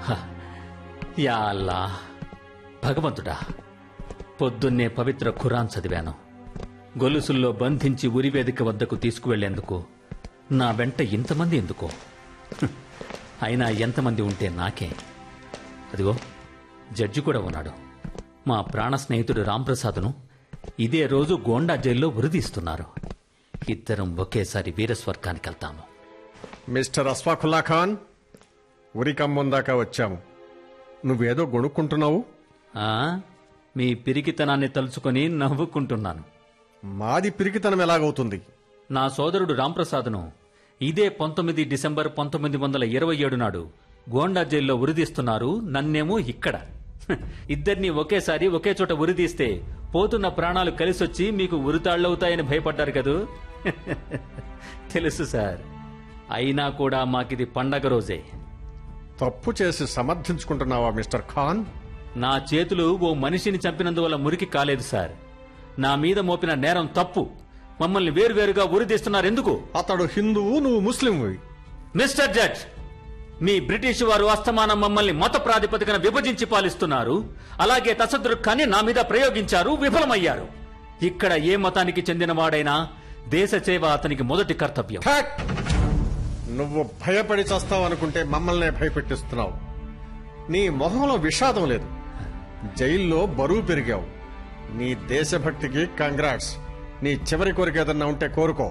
హ, యా అల్లా భగవంతుడా పొద్దున్నే పవిత్ర ఖురాన్ చదివాను గొలుసుల్లో బంధించి ఉరివేదిక వద్దకు తీసుకువెళ్లేందుకు నా వెంట ఇంతమంది ఎందుకో హ్, అయినా ఎంతమంది ఉంటే నాకే అదిగో జడ్జి కూడా ఉన్నాడు మా ప్రాణ స్నేహితుడు రాంప్రసాద్ను ఇదే రోజు గోండా జైల్లో ఉరిదీస్తున్నారు ఇద్దరం ఒకేసారి వీరస్వర్గానికి వెళ్తాము మిస్టర్ అస్ఫాకుల్లా ఖాన్ ఉరికమ్మం దాకా వచ్చాము నువ్వేదో గొణుక్కుంటున్నావు ఆ మీ పిరికితనాన్ని తలుచుకొని నవ్వుకుంటున్నాను మాది పిరికితనం ఎలాగవుతుంది నా సోదరుడు రాంప్రసాద్ను ఇదే పంతొమ్మిది డిసెంబర్ పంతొమ్మిది వందల ఇరవై ఏడు నాడు గోండా జైల్లో ఉరిదీస్తున్నారు నన్నేమో ఇక్కడ హ్, ఇద్దరిని ఒకేసారి ఒకే చోట ఉరిదీస్తే పోతున్న ప్రాణాలు కలిసొచ్చి మీకు ఉరితాళ్లవుతాయని భయపడ్డారు కదూ తెలుసు సార్ అయినా కూడా మాకిది పండగ రోజే తప్పు చేసి సమర్థించుకుంటున్నావా మిస్టర్ ఖాన్ నా చేతులు ఓ మనిషిని చంపినందువల్ల మురికి కాలేదు సార్ నా మీద మోపిన నేరం తప్పు మమ్మల్ని వేరువేరుగా ఉరిదీస్తున్నారెందుకు అతడు హిందువు నువ్వు ముస్లింవి మిస్టర్ జడ్జ్ మీ బ్రిటిష్ వారు అస్తమానం మమ్మల్ని మత ప్రాతిపదికన విభజించి పాలిస్తున్నారు అలాగే తసదుర్ఖాన్ని నా మీద ప్రయోగించారు విఫలమయ్యారు ఇక్కడ ఏ మతానికి చెందినవాడైనా దేశ సేవ అతనికి మొదటి కర్తవ్యం ఠాక్! నువ్వు భయపడి చస్తావు అనుకుంటే మమ్మల్నే భయపెట్టిస్తున్నావు నీ మొహంలో విషాదం లేదు జైల్లో బరువు పెరిగావు నీ దేశభక్తికి కంగ్రాట్స్ నీ చివరి కోరిక ఏదన్నా ఉంటే కోరుకో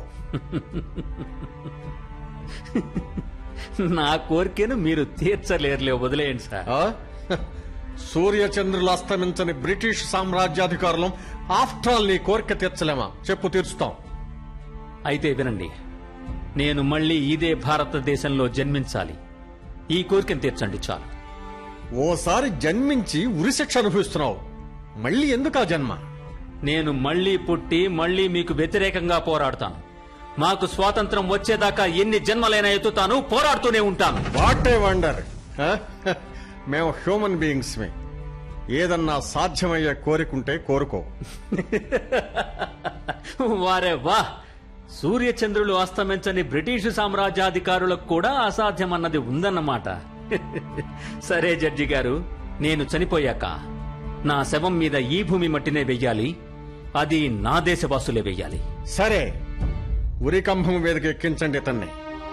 నా కోరికను మీరు తీర్చలేరులే వదిలేయండి సార్ ఆ? సూర్యచంద్రులు అస్తమించని బ్రిటిష్ సామ్రాజ్యాధికారులం ఆఫ్టర్ ఆల్ నీ కోరిక తీర్చలేమా చెప్పు తీర్చుతాం అయితే వినండి నేను మళ్ళీ ఇదే భారతదేశంలో జన్మించాలి ఈ కోరికను తీర్చండి చాలు ఓసారి జన్మించి ఉరిశిక్ష అనుభవిస్తున్నావు మళ్ళీ ఎందుకు ఆ జన్మ నేను మళ్ళీ పుట్టి మళ్ళీ మీకు వ్యతిరేకంగా పోరాడతాను మాకు స్వాతంత్రం వచ్చేదాకా ఎన్ని జన్మలైనా ఎత్తుతాను పోరాడుతూనే ఉంటాను వాట్ ఏ వండర్ మేము హ్యూమన్ బీయింగ్స్ మే ఏదన్నా సాధ్యమయ్యే కోరికుంటే కోరుకో వారే వా సూర్యచంద్రులు అస్తమించని బ్రిటిష్ సామ్రాజ్యాధికారులకు కూడా అసాధ్యమన్నది ఉందన్నమాట సరే జడ్జి గారు నేను చనిపోయాక నా శవం మీద ఈ భూమి మట్టినే వెయ్యాలి అది నా దేశవాసులే వెయ్యాలి సరే ఉరికంభం వేదిక ఎక్కించండి ఇతన్ని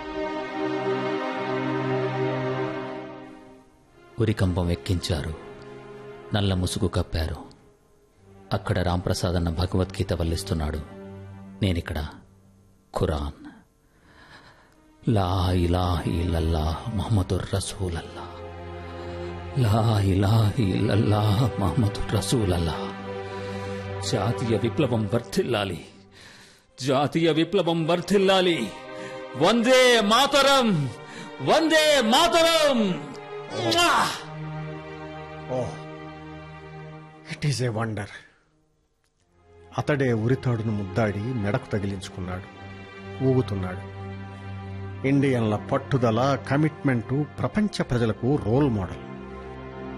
ఉరికంబం ఎక్కించారు నల్ల ముసుగు కప్పారు అక్కడ రాంప్రసాద్ అన్న భగవద్గీత వల్లిస్తున్నాడు నేనిక్కడ ఖురాన్ లా ఇలాహి ఇల్లల్లా మహమ్మదుర్ రసూలల్లా లా ఇలాహి ఇల్లల్లా మహమ్మదుర్ రసూలల్లా జాతీయ విప్లవం వర్ధిల్లాలి జాతీయ విప్లవం వర్ధిల్లాలి వందే మాతరం వందే మాతరం మ్వా! Oh it is a wonder అతడే ఉరితాడును ముద్దాడి మెడకు తగిలించుకున్నాడు ఊగుతున్నాడు ఇండియన్ల పట్టుదల కమిట్మెంటు ప్రపంచ ప్రజలకు రోల్ మోడల్